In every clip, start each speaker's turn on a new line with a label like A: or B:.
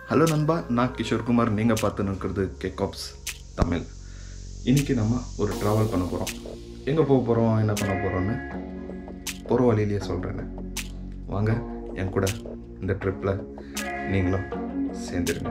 A: Hello நண்பா நான் கிஷோர் குமார் நீங்கள் பார்த்து நிற்கிறது கேக்காப்ஸ் தமிழ் இன்னைக்கு நம்ம ஒரு ட்ராவல் பண்ண போகிறோம் எங்கே போக போகிறோம் என்ன பண்ண போகிறோன்னு போகிற வழியிலேயே சொல்கிறேன்னு வாங்க என் கூட இந்த ட்ரிப்பில் நீங்களும் சேர்ந்துருங்க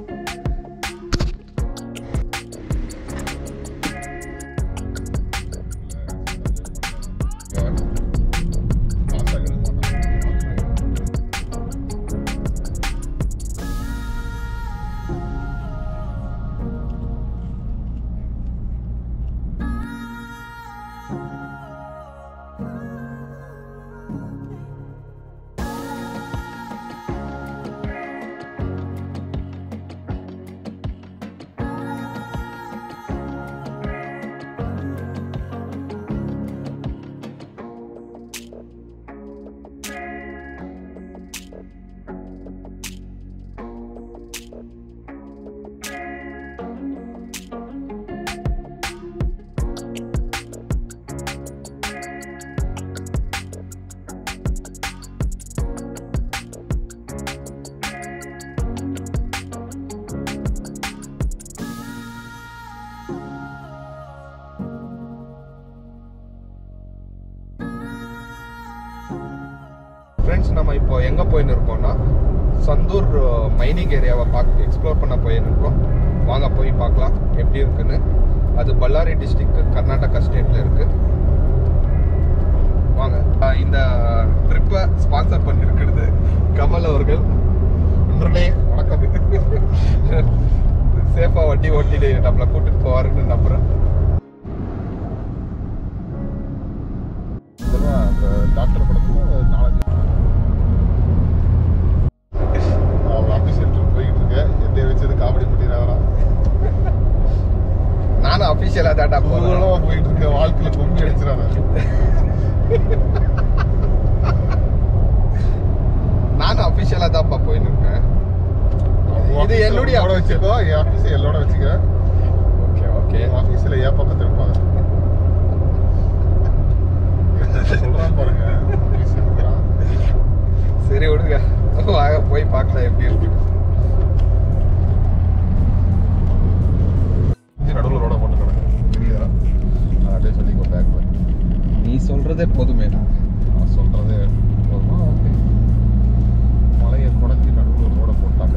A: ஃப்ரெண்ட்ஸ் நம்ம இப்போ எங்கே போயின்னு இருக்கோம்னா சந்தூர் மைனிங் ஏரியாவை பார்க்க எக்ஸ்ப்ளோர் பண்ண போயின்னு இருக்கோம் வாங்க போய் பார்க்கலாம் எப்படி இருக்குன்னு அது பல்லாரி டிஸ்ட்ரிக்ட் கர்நாடகா ஸ்டேட்டில் இருக்கு வாங்க அஹ் இந்த ட்ரிப்பை ஸ்பான்சர் பண்ணியிருக்கிறது கமல் அவர்கள் நண்பர்களே வணக்கம் சேஃபாக வண்டி ஓட்டிட்டு நம்மளை கூட்டிட்டு போவாருன்னு நம்புகிறேன்
B: டாக்டர் படத்துல நாலஞ்சு அவங்க அபிஷியல் ட்ரிப் போயிட்டு இருக்கு எந்த வச்சது காமெடி பண்ணிடுறாங்களா
A: நானும் அஃபிஷியலாக தாட்டா போகிறேன்
B: ஊர்வலமா போயிட்டு இருக்க வாழ்க்கையில கும்பி அடிச்சிடாங்க
A: நானும் அஃபிஷியலாக தான்ப்பா போயின்னு இருக்கேன் இது என்னுடைய
B: கூட வச்சுக்கோ என் ஆஃபீஸ் எல்லோட வச்சுக்க
A: ஓகே ஓகே
B: என் ஆஃபீஸில் என் பக்கத்தில் இருப்பாங்க சொல்றான் பாருங்க office இருக்கிறான்.
A: சரி விடுங்க வாங்க போய் பார்க்கலாம் எப்படி இருக்கு
B: இங்க நடுவுல ரோட போட்டு கிடக்கு தெரியுதா நான் அப்படியே சொல்லிக்கோ பேக்
A: நீ சொல்றதே போதுமே
B: நான் சொல்றதே போதுமா ஓகே மலையை குடஞ்சி நடுவில் ஒரு ரோட போட்டாங்க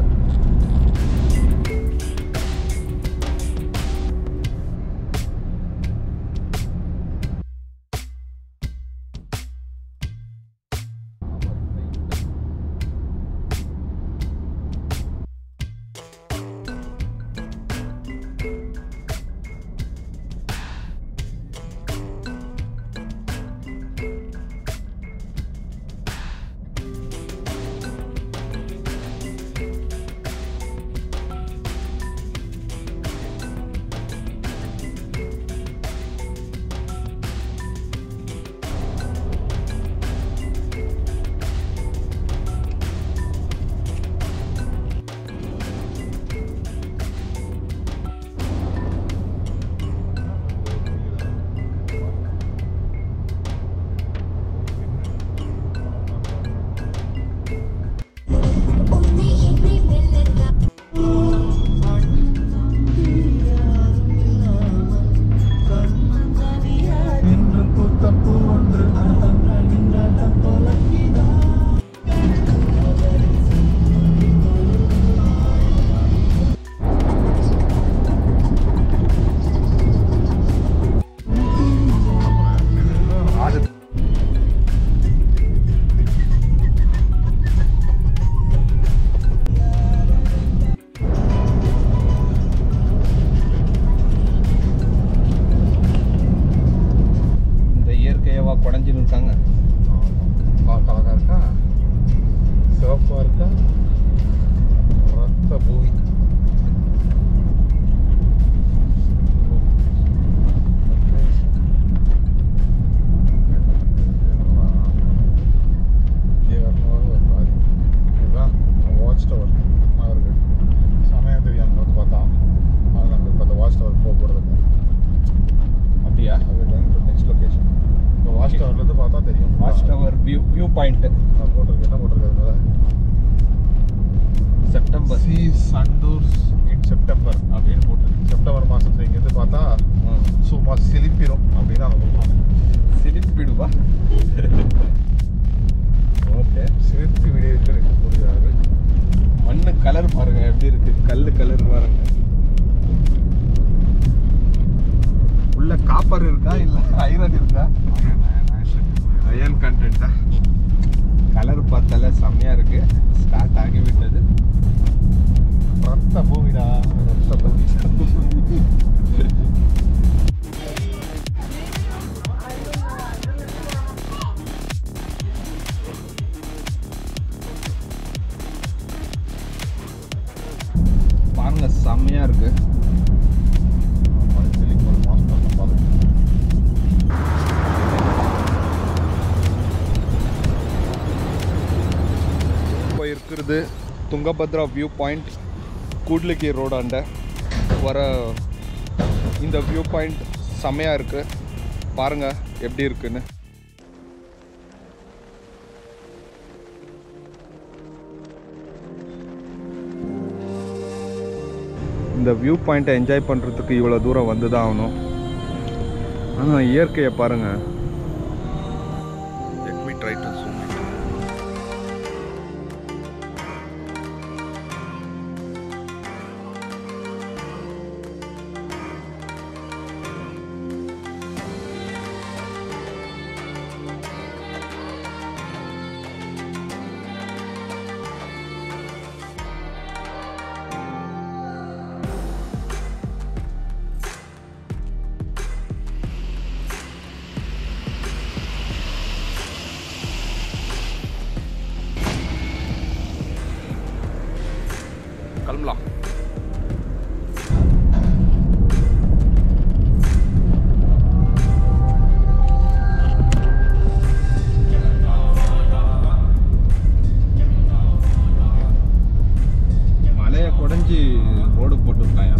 B: சண்டூர்ஸ் இன் செப்டம்பர் அப்படின்னு போட்டுருக்கு செப்டம்பர் மாதத்துல இங்கேருந்து பார்த்தா சும்மா சிலிப்பிடும் அப்படின்னு அவங்க சொல்லுவாங்க
A: சிலிப்பிடுவா ஓகே
B: சிலிர்த்து விடுவீர்கள் என்று கூறுகிறார்கள்
A: மண்ணு கலர் பாருங்க எப்படி இருக்கு கல்லு கலர் பாருங்க உள்ள காப்பர் இருக்கா இல்ல ஐரன் இருக்கா அயன் கண்டென்ட்டா கலர் பார்த்தால செம்மையா இருக்கு ஸ்டார்ட் ஆகிவிட்டது
B: ரத்த பூமிடா ரத்த பூமி
A: பாருங்க செம்மையா இருக்கு
B: சிலிப் ஒரு மாஸ்டர் பார்த்து
A: இப்போ இருக்கிறது துங்கபத்ரா வியூ பாயிண்ட் கூட்லிக்கி ரோடாண்ட வர இந்த வியூ பாயிண்ட் செம்மையாக இருக்குது பாருங்கள் எப்படி இருக்குன்னு இந்த வியூ பாயிண்ட்டை என்ஜாய் பண்ணுறதுக்கு இவ்வளோ தூரம் வந்து தான் ஆகணும் ஆனால் இயற்கையை பாருங்கள் Let me try to zoom it. கிளம்பலாம் மலையை குடஞ்சி ரோடு போட்டுருக்காயா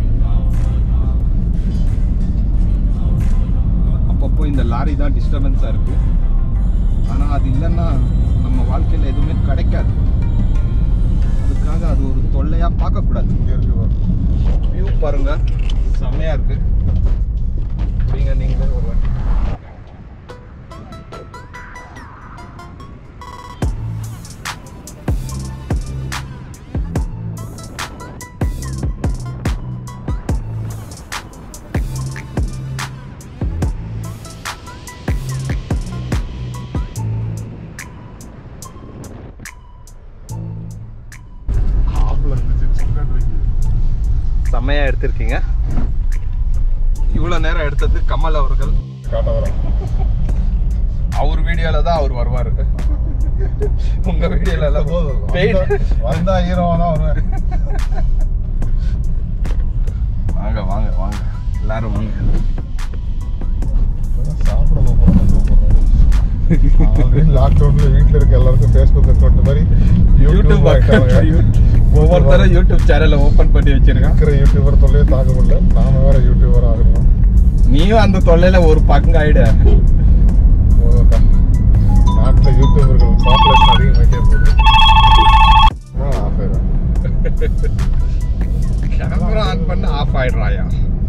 A: அப்பப்போ இந்த லாரி தான் டிஸ்டர்பன்ஸாக இருக்கு ஆனால் அது இல்லைன்னா நம்ம வாழ்க்கையில் எதுவுமே கிடைக்காது அதுக்காக அது ஒரு தொல்லையா பார்க்க கூடாது
B: இங்கே இருக்கு பாரு.
A: வியூ பாருங்க செம்மையா இருக்கு நீங்க நீங்களே ஒரு வாட்டி.
B: ஆப்பில் இருந்துச்சு சிக்கன் வைக்குது
A: செம்மையா எடுத்திருக்கீங்க இவ்வளோ நேரம் எடுத்தது கமல் அவர்கள்
B: காட்ட வரேன்
A: அவர் வீடியோல தான் அவர் வருவார் உங்க வீடியோல எல்லாம்
B: போதும்
A: paid.
B: வந்தா- வந்தா ஹீரோவா தான் வருவேன்
A: வாங்க வாங்க வாங்க எல்லாரும் வாங்க
B: சாப்பிட போகிறோம் ஆல்ரெடி லாக்டவுன்ல வீட்டில் இருக்க எல்லாருக்கும் ஃபேஸ்புக் அக்கௌண்ட் மாதிரி
A: யூடியூப்
B: யூடியூப்
A: ஒவ்வொருத்தரும் யூடியூப் சேனலை ஓபன் பண்ணி வச்சிருக்கான்
B: இருக்கிற யூடியூபர் தொல்லையே தாக்க முடியல நாம வேற யூடியூபர் ஆகணும்
A: நீயும் அந்த தொல்லையில ஒரு பங்காயிடு
B: நாட்டில் யூடியூபர்கள் பாப்புலேஷன் அதிகமாகிட்டே போகுது ஆஃப் ஆயிடும்
A: கேமரா ஆன் பண்ண ஆஃப் ஆயிடுறாயா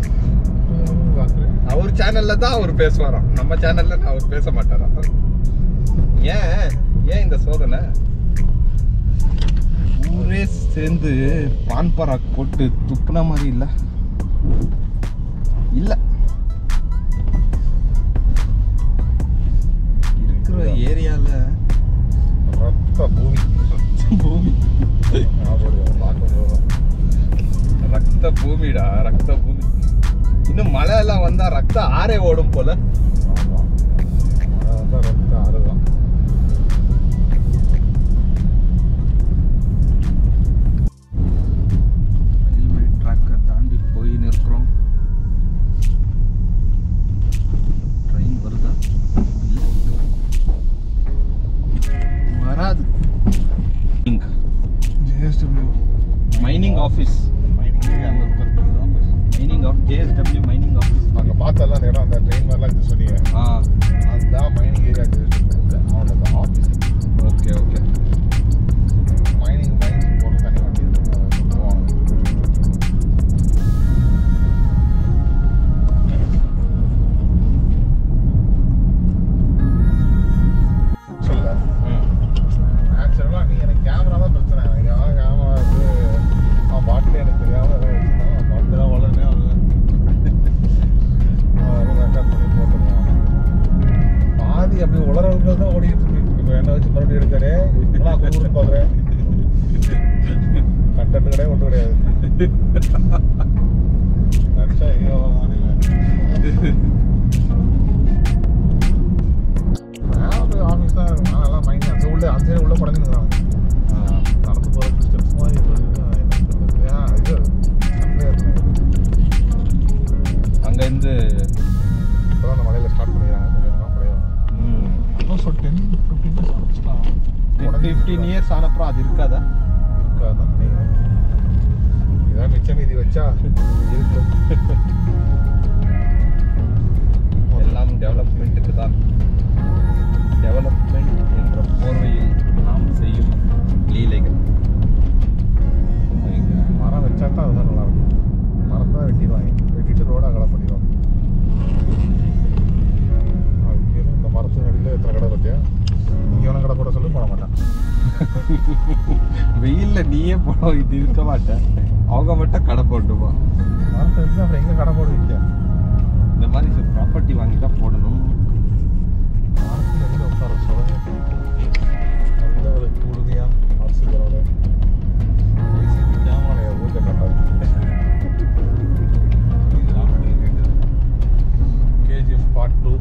A: அவர் சேனல்ல தான் அவர் பேசுவாராம் நம்ம சேனல்ல அவர் பேச மாட்டாராம் ஏன் ஏன் இந்த சோதனை ஊரே சேர்ந்து பான் பராக் போட்டு துப்புன மாதிரி இல்ல இல்ல இருக்கிற ஏரியால
B: ரத்த பூமி
A: பூமி
B: ஞாபகம் பார்க்கும்போது
A: ரத்த பூமிடா ரத்த பூமி இன்னும் மழை எல்லாம் வந்தா ரத்த ஆறே ஓடும் போல
B: ஆமாம் அதான் ரத்த ஆறுதான்
A: ரயில்வே ட்ராக்கை தாண்டி போய் நிற்கிறோம் ட்ரெயின் வருதா இல்லை வராது
B: ஜேஎஸ்டபிள்யூ
A: மைனிங் ஆஃபீஸ்
B: மைனிங் அந்த பக்கத்துல office
A: mining of JSW mining office
B: அங்கே பார்த்தெல்லாம் அந்த இடம் அந்த ட்ரெயின் மாதிரிலாம் இது சொன்னீங்க
A: ஆ
B: அதுதான் மைனிங் ஏரியா ஜேஎஸ்டபிள்யூ அவனோட office
A: okay okay
B: mining mining போகிற தனி வண்டி இருக்கு நினச்சா எங்கேயோ மேலே ஆஃபீஸ் தான் இருக்கும் ஆனால் எல்லாம் மைண்ட் அந்த உள்ள அந்த சைடு உள்ள படங்குறாங்க நடந்து போகிற டிஸ்டன்ஸ் மாதிரி இருக்கு. என்னன்னு தெரியல ஏன் இது சண்டே இருக்கு
C: அங்கேருந்து
B: இப்போ தான் அந்த மலையில் ஸ்டார்ட் பண்ணிக்கிறாங்க கொஞ்சம் நேரம் கிடையாது இன்னும் சொல் டென் ஃபிஃப்டீன் டேஸ் ஆரம்பிச்சிட்டாங்க
C: ஃபிஃப்டீன் இயர்ஸ் ஆனப்புறம் அது இருக்காதா
B: இருக்காதான் நினைக்கிறேன் இதான் மிச்சம் மீதி வச்சா இருக்கும்
C: எல்லாம் டெவலப்மெண்ட்டுக்கு தான் டெவலப்மெண்ட் என்ற போர்வையில் நாம் செய்யும் லீலைகள்
B: மரம் வச்சா தான் அதுதான் நல்லா இருக்கும் மரம் தான் வெட்டிடுவாங்க வெட்டிட்டு ரோட அகலம் பண்ணிடுவாங்க அதுக்கு இந்த மரத்து நடியில் எத்தனை கடை பார்த்தியா இங்கே வேணா கடை போட சொல்லி போட மாட்டேன்
C: வெயில்ல நீயே போட இது இருக்க மாட்டேன் அவங்க மட்டும் கடை போட்டுப்பா
B: மரத்தை வெட்டி அப்புறம் எங்கே கடை போடுவீங்க
C: இந்த மாதிரி ப்ராப்பர்ட்டி வாங்கி தான் போடணும்
B: மரத்து நடியில் உட்கார சொல்ல நல்ல ஒரு குடுமையாக அரசு தரோட ஏசி கேமரா ஊற்ற கட்டாது கேஜிஎஃப் பார்ட் டூ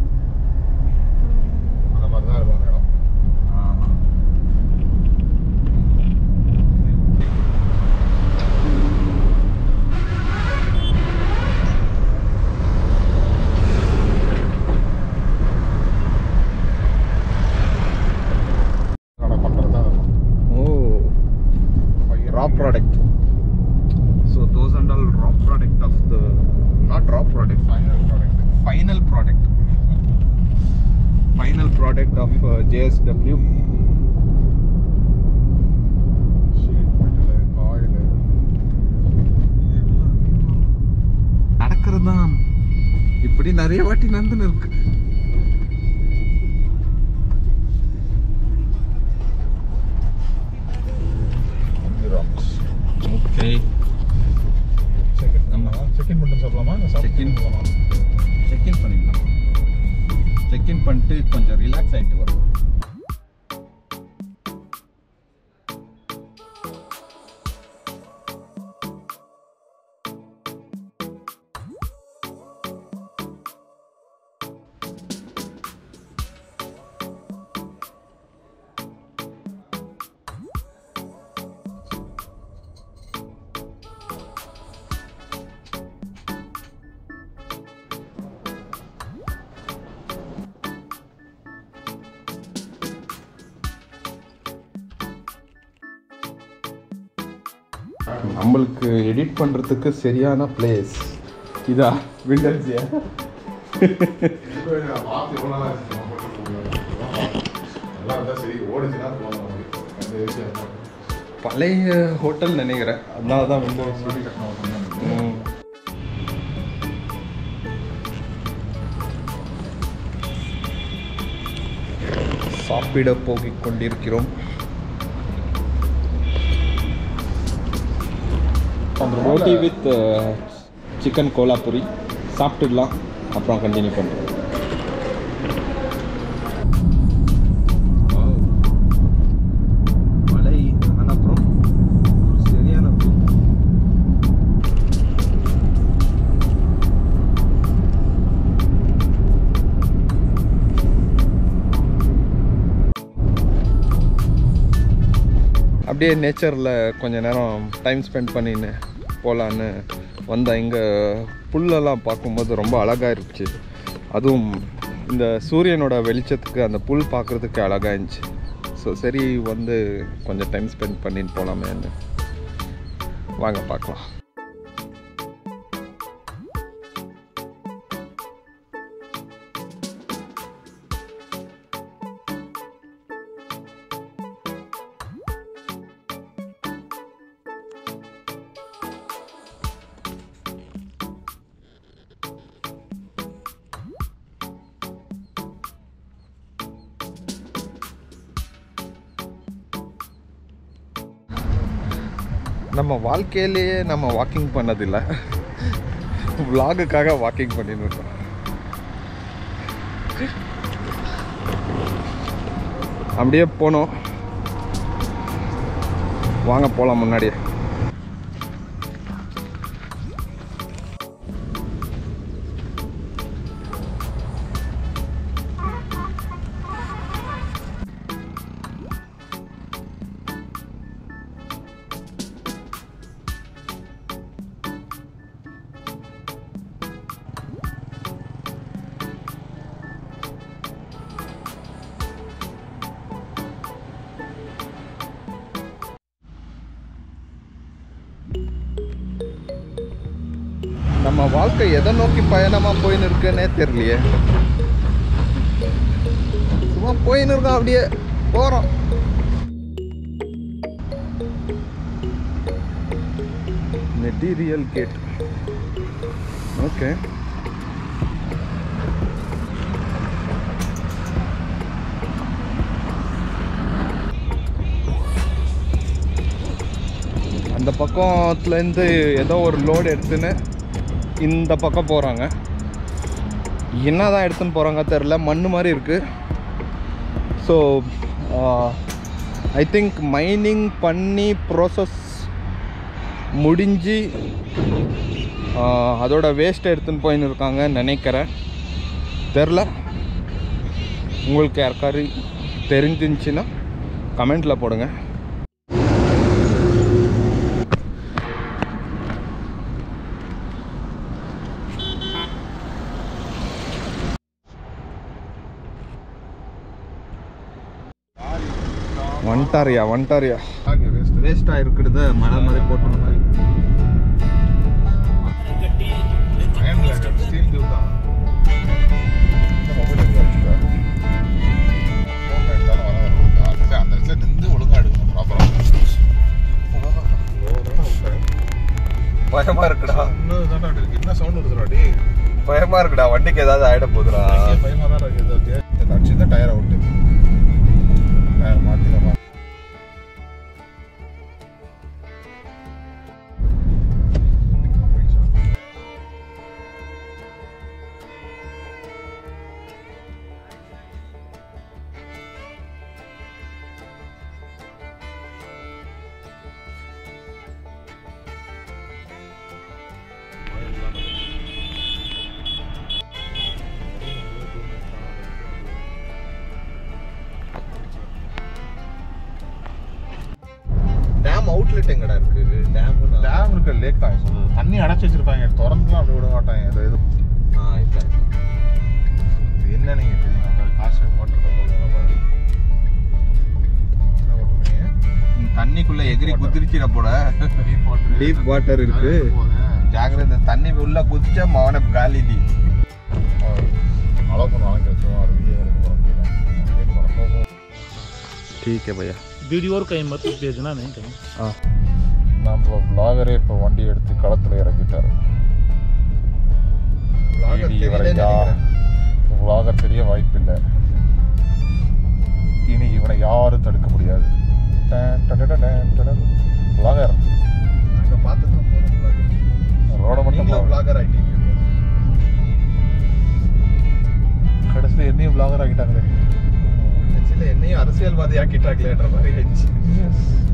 B: அந்த மாதிரி தான் இருக்கும் அந்த இடம் கடை பண்ணுறது தான் இருக்கும்
C: oh raw product so those and all raw product of the not raw product
B: final product
C: final product final product of uh, JSW
B: sheet metal oil
C: நடக்கிறது தான் இப்படி நிறைய வாட்டி நடந்துன்னு இருக்கு
B: ராக்ஸ்
C: ஓகே
B: செகண்ட்
C: நம்ம-
B: நம்ம செகண்ட் மட்டும் சாப்பிடலாமா இல்லை
C: Check-in.
B: செகண்ட் போகலாமா
C: செக்இன் பண்ணிடலாம் செக்இன் பண்ணிட்டு கொஞ்சம் ரிலாக்ஸ் ஆகிட்டு வரும் நம்மளுக்கு எடிட் பண்ணுறதுக்கு சரியான பிளேஸ் இதா விண்டர்ஸியா
B: வாத்து எவ்வளோ நாள் ஆச்சு நம்ம போட்டு போகுது. நல்லா இருந்தால் சரி ஓடிச்சுன்னா போகலாம் நமக்கு அந்த ஏசியா
C: பழைய ஹோட்டல் நினைக்கிறேன் அதனால தான் விண்டோஸ் ம். சாப்பிட போகிக் கொண்டிருக்கிறோம் ரோட்டி வித் சிக்கன் கோலாபுரி சாப்பிட்டுடலாம் அப்புறம் கண்டினியூ பண்ணுறோம் மழை அப்புறம் சரியான view. அப்படியே நேச்சரில் கொஞ்ச நேரம் டைம் ஸ்பெண்ட் பண்ணின்னு போகலான்னு வந்தேன் இங்கே புல்லெல்லாம் பார்க்கும்போது ரொம்ப அழகாக இருந்துச்சு அதுவும் இந்த சூரியனோட வெளிச்சத்துக்கு அந்த புல் பார்க்குறதுக்கு அழகாக இருந்துச்சு ஸோ சரி வந்து கொஞ்சம் டைம் ஸ்பெண்ட் பண்ணின்னு போகலாமேன்னு வாங்க பார்க்கலாம் நம்ம வாழ்க்கையிலேயே நம்ம வாக்கிங் பண்ணதில்லை விலாகுக்காக வாக்கிங் பண்ணின்னு இருக்கோம் அப்படியே போனோம் வாங்க போகலாம் முன்னாடியே நம்ம வாழ்க்கை எதை நோக்கி பயணமாக போயின்னு இருக்குன்னே தெரியலையே சும்மா போயின்னு இருக்கோம் அப்படியே போகிறோம் மெட்டீரியல் கேட் ஓகே அந்த பக்கத்துலேருந்து ஏதோ ஒரு லோடு எடுத்துன்னு இந்த பக்கம் போகிறாங்க என்ன தான் எடுத்துன்னு போகிறாங்க தெரில மண் மாதிரி இருக்குது ஸோ ஐ திங்க் மைனிங் பண்ணி ப்ரோசஸ் முடிஞ்சு ஆஹ், அதோட வேஸ்ட்டை எடுத்துன்னு போயின்னு இருக்காங்க நினைக்கிறேன் தெரில உங்களுக்கு யாருக்காரு தெரிஞ்சிருந்துச்சின்னா கமெண்ட்டில் போடுங்க வந்துட்டாரியா வந்துட்டாரியா
B: ஆகி வேஸ்ட்
C: வேஸ்ட்டாக இருக்கிறத மழை மாதிரி போட்டு
B: அயன் பிளாக் ஸ்டீல் டியூப் தான் இந்த மொபைல் எடுத்து வச்சுக்கோ ஃபோன் எடுத்தாலும் வர அந்த அந்த இடத்துல நின்று ஒழுங்கா எடுக்கணும் ப்ராப்பராக
C: பயமாக இருக்குடா
B: இன்னும் தாண்டா அப்படி இருக்கு என்ன சவுண்ட் வருதுடா டே
C: பயமாக இருக்குடா வண்டிக்கு ஏதாவது ஆகிட போகுதுடா
B: பயமாக தான் இருக்குது இந்த அடிச்சு தான் டயர் அவுட்டு டயர் மாற்றி தான் மாற்றி
C: டேம் அவுட்லெட் எங்கடா இருக்கு டேம்
B: டேம் இருக்க லேக் தான் சொல்லுது தண்ணி அடைச்சி வச்சிருப்பாங்க திறந்துலாம் அப்படி விட மாட்டாங்க இது இது இது என்ன நீங்க தெரியும் அங்க காசு வாட்டர் போடுற மாதிரி என்ன போட்டுருக்கீங்க
C: தண்ணிக்குள்ள எகிரி குதிரிச்சிட போட
B: டீப் வாட்டர்
C: Deep water இருக்கு. ஜாகிரதை தண்ணி உள்ள குதிச்சா மவன காலி டி
B: அலோ பண்ணுவாங்க கிடைச்சோம் ஒரு வீடியோ எடுக்க போகிறோம்
C: ठीक है भैया
D: वीडियो और कहीं मत भेजना नहीं कहीं
C: हाँ
B: நம்ம vlogger இப்போ வண்டி எடுத்து களத்துல இறக்கிட்டாரு இடி வரையா vlogger தெரிய வாய்ப்பில்லை இனி இவனை யாரும் தடுக்க முடியாது vlogger
C: நாங்கள் பார்த்து தான் போகிறோம்
B: ரோட மட்டும்
C: நீங்களும்
B: vlog-
C: vlogger ஆகிட்டீங்க
B: கடைசியில் என்னையும் vlogger ஆக்கிட்டாங்களே
C: கட்சியில் என்னையும் அரசியல்வாதி ஆக்கிட்டாங்களேன்ற மாதிரி ஆயிடுச்சு
B: Yes.